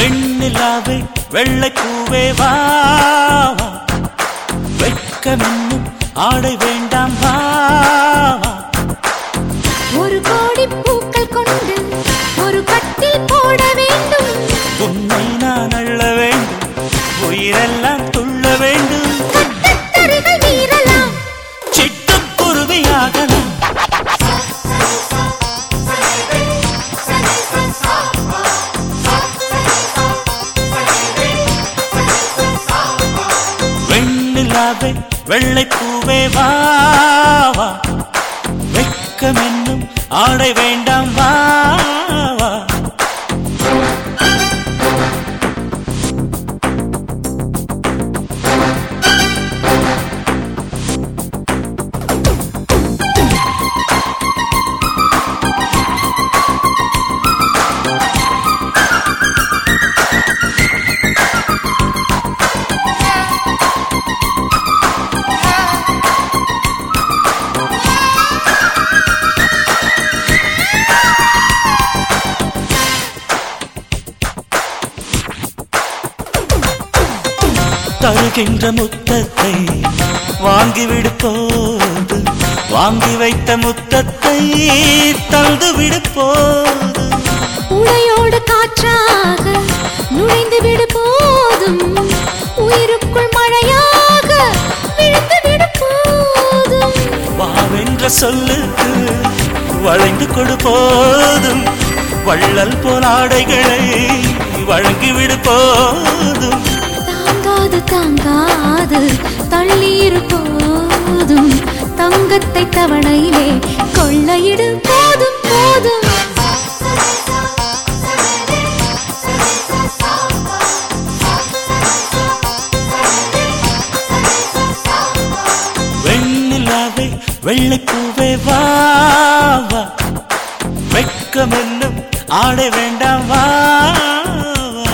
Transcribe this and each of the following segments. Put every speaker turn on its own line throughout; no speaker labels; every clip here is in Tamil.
வெண்ணிலாவே வெள்ளை பூவே வா வா. வெட்கமென்னும் ஆடை வேண்டாம் வா வா.
ஒரு கோடி பூக்கள் கொண்டு ஒரு கட்டில் போட வேண்டும்
உன்னை நான் அள்ள வேண்டும் உயிரெல்லாம் துள்ள வேண்டும்
கட்டத்தரைகள் மீறலாம்
சிட்டுக்குருவியாகலாம் வெண்ணிலாவே வெள்ளை பூவே வா வா. வெட்கமென்னும் ஆடை வேண்டாம் வா வா. தருகின்ற முத்தத்தை வாங்கிவிடு போது வாங்கி வைத்த முத்தத்தை தந்து விடு போது
உடையோடு காற்றாக நுழைந்து விடு போதும் உயிருக்குள் மழையாக விழுந்து விடு போதும்
வாவென்ற சொல்லுக்கு வளைந்து கொடு போதும் வள்ளல் போல் ஆடைகளை வழங்கிவிடு போதும்
தாங்காது தாங்காது தள்ளீர் போதும் தங்கத்தை தவணையிலே கொள்ளையிடு போதும் போதும்
வெண்ணிலாவே வெள்ளை பூவே வா வா வெட்கமென்னும் ஆடை வேண்டாம் வா வா.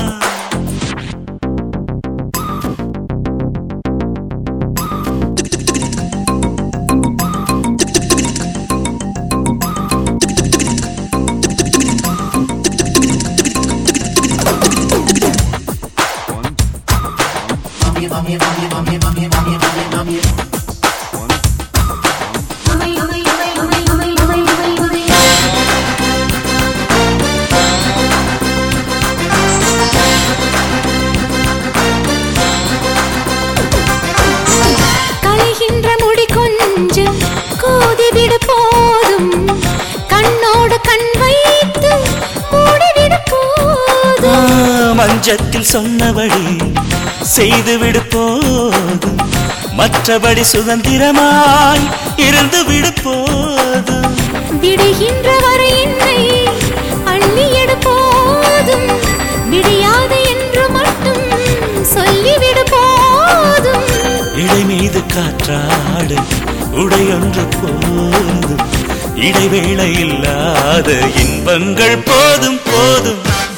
களைகின்ற முடி கொஞ்சம் கோதிவிடு போதும் கண்ணோடு கண் வைத்து மூடிவிடு
ஆ,
போதும்
மஞ்சத்தில் சொன்னபடி செய்துவிடு போதும் மற்றபடி சுதந்திரமாய் இருந்து விடு போதும்
விடுகின்ற வரை என்னை அள்ளி எடு போதும் விடியாது என்று மட்டும் சொல்லிவிடு போதும்
இடை மீது காற்றாடு உடையொன்று போதும் இடைவேளை இல்லாத இன்பங்கள் போதும் போதும்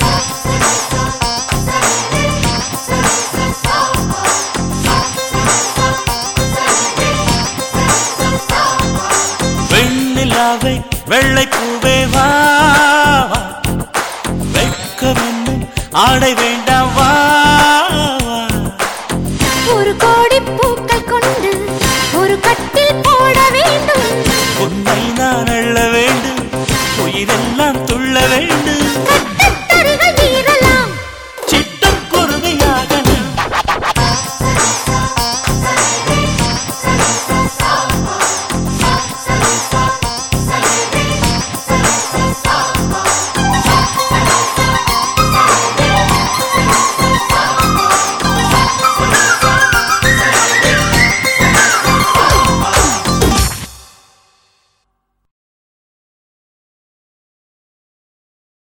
வெண்ணிலாவை வெள்ளை பூவே வா வா. வெட்கமென்னும் ஆடை வேண்டாம் வா